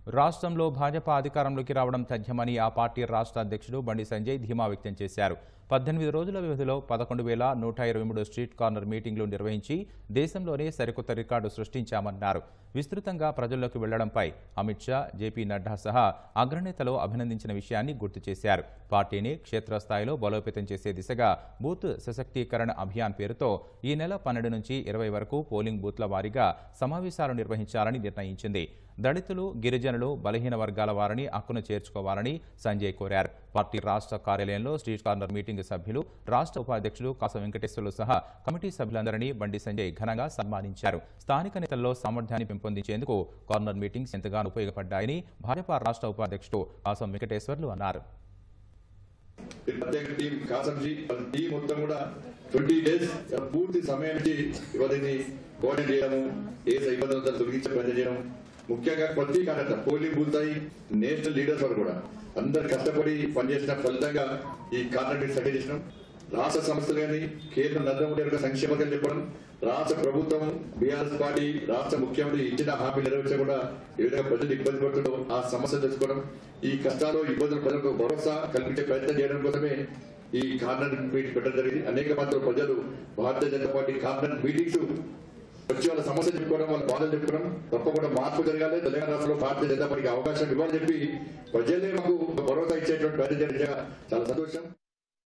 రాష్ట్రంలో భాజపా అధికారంలోకి రావడం తథ్యమని ఆ పార్టీ రాష్ట్ర అధ్యక్షుడు బండి సంజయ్ ధీమా వ్యక్తం చేశారు పద్దెనిమిది రోజుల వ్యవధిలో పదకొండు వేల నూట ఇరవై మూడు స్ట్రీట్ కార్నర్ మీటింగ్లు నిర్వహించి దేశంలోనే సరికొత్త రికార్డు సృష్టించామన్నారు విస్తృతంగా ప్రజల్లోకి వెళ్లడంపై అమిత్ షా జేపీ నడ్డా సహా అగ్రనేతలు అభినందించిన విషయాన్ని గుర్తు చేశారు పార్టీని క్షేత్రస్థాయిలో బలోపేతం చేసే దిశగా బూత్ సశక్తీకరణ అభియాన్ పేరుతో ఈ నెల పన్నెండు నుంచి ఇరవై వరకు పోలింగ్ బూత్ల వారీగా సమావేశాలు నిర్వహించాలని నిర్ణయించింది దళితులు గిరిజనులు బలహీన వర్గాల వారిని హక్కును చేర్చుకోవాలని సంజయ్ కోరారు పార్టీ రాష్ట్ర కార్యాలయంలో స్ట్రీట్ కార్నర్ మీటింగ్ సభ్యులు రాష్ట్ర ఉపాధ్యక్షులు కాస వెంకటేశ్వర్లు సహా కమిటీ సభ్యులందరినీ బండి సంజయ్ ఘనంగా సన్మానించారు స్థానిక నేతల్లో సామర్థ్యాన్ని పెంపొందించేందుకు కార్నర్ మీటింగ్స్ ఎంతగానో ఉపయోగపడ్డాయని భాజపా రాష్ట్ర ఉపాధ్యక్షుడు కాసం వెంకటేశ్వర్లు అన్నారు ఈ ప్రత్యేక టీం కాసంజీ వాళ్ళ టీం మొత్తం కూడా ట్వంటీ డేస్ పూర్తి సమయానికి ఇవాళని కోఆర్డినేట్ చేయడము ఏ ఇబ్బందులు ఉందో తొలగించే ప్రయత్నం చేయడం ముఖ్యంగా ప్రతి కార్యత పోలింగ్ బూత్ అయి నేషనల్ లీడర్స్ వరకు కూడా అందరు కష్టపడి పనిచేసిన ఫలితంగా ఈ కార్నర్ సెటిల్ చేసినాం రాష్ట్ర సంస్థలు కానీ కేంద్ర నరేంద్ర మోడీ యొక్క సంక్షేమం చెప్పడం రాష్ట్ర ప్రభుత్వం బీఆర్ఎస్ పార్టీ రాష్ట్ర ముఖ్యమంత్రి ఇచ్చిన హామీ నెరవేర్చకుండా ఏ విధంగా ప్రజలు ఇబ్బంది పడుతుందో ఆ సమస్య తెలుసుకోవడం ఈ కష్టాలు ఇబ్బందులు ప్రజలకు భరోసా కల్పించే ప్రయత్నం చేయడం కోసమే ఈ కార్నర్ మీటింగ్ పెట్టడం జరిగింది అనేక మంది ప్రజలు భారతీయ జనతా పార్టీ కార్నర్ మీటింగ్స్ వచ్చి వాళ్ళ సమస్య చెప్పుకోవడం వాళ్ళ బాధలు చెప్పుకోవడం తప్పకుండా మార్పు జరగాలి తెలంగాణ రాష్ట్రంలో భారతీయ జనతా పార్టీకి అవకాశం ఇవ్వాలని చెప్పి ప్రజలే మాకు భరోసా ఇచ్చేటువంటి ప్రయత్నం చేయడం చాలా సంతోషం